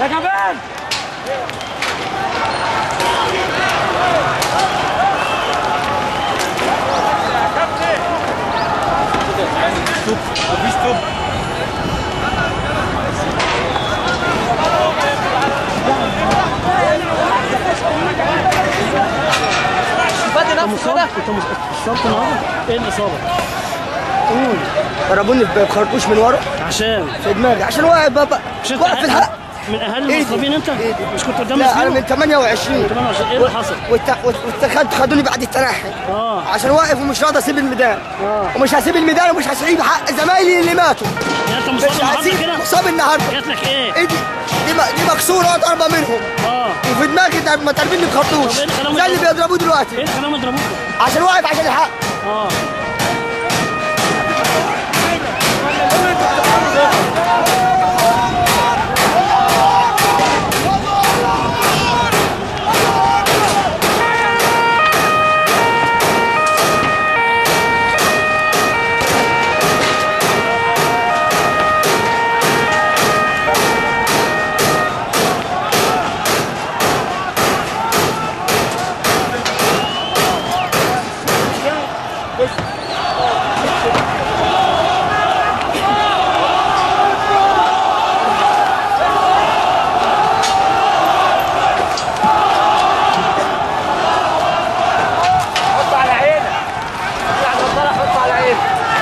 يا جمال مفيش توب انت مصاب انت اتصبت النهارده ايه الاصابه؟ قول ضربوني بخرطوش من ورا عشان في دماغي عشان واقف بابا مش انت واقف في الحق من اهالي إيه دي؟ المصابين انت؟ إيه دي؟ مش كنت قدام لا انا مسجون؟ من 28 28 ايه اللي حصل؟ واتخذت خدوني بعد التنحي اه عشان واقف ومش راضي اسيب الميدان آه. ومش هسيب الميدان ومش هسيب حق زمايلي اللي ماتوا يعني انت مش مصاب النهارده هسيب كده؟ مصاب النهارده جات لك ايه؟ ايه دي دي, م- دي مكسوره ضربه منهم اه وفي دماغي ضرب- ما ضاربيني بخرطوش طب إيه اللي خلاهم زي اللي يضربوا؟ بيضربوه ايه دلوقتي اللي خلاهم يضربوك؟ عشان واقف عشان الحق اه حط على عينك اطلع النضاره حط على عينك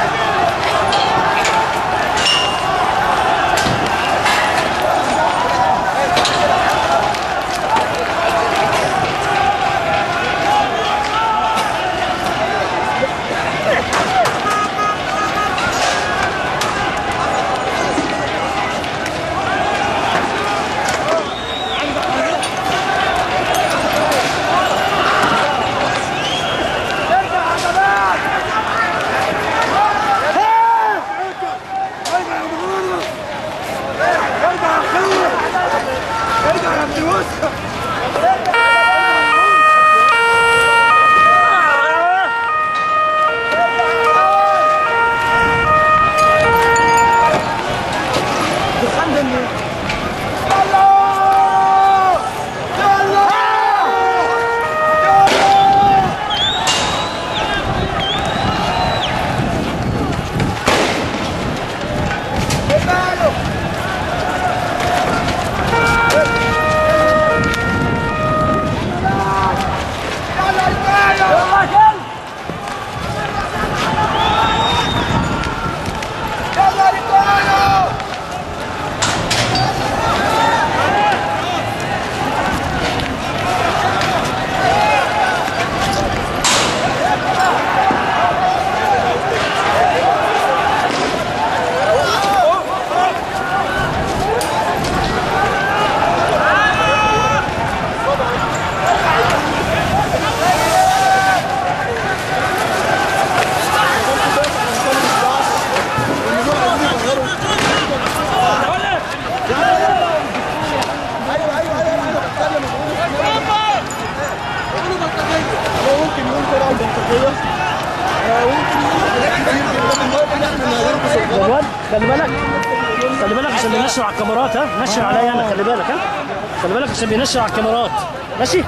يا الواد خلي بالك خلي بالك عشان بينشر على الكاميرات ها نشر عليا انا خلي بالك ها خلي بالك عشان بينشر على الكاميرات ماشي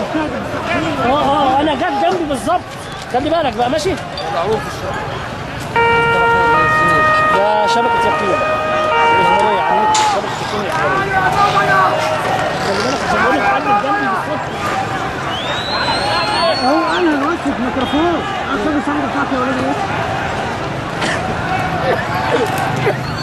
اه اه انا جت جنبي بالظبط خلي بالك بقى ماشي ده شبكة يقين الإخبارية على النت شبكة يقين الإخبارية خلي بالك عشان بقول لك حد جنبي بالظبط هو انا دلوقتي في ميكروفون عشان الصحراء بتاعتي يا ولاد ايه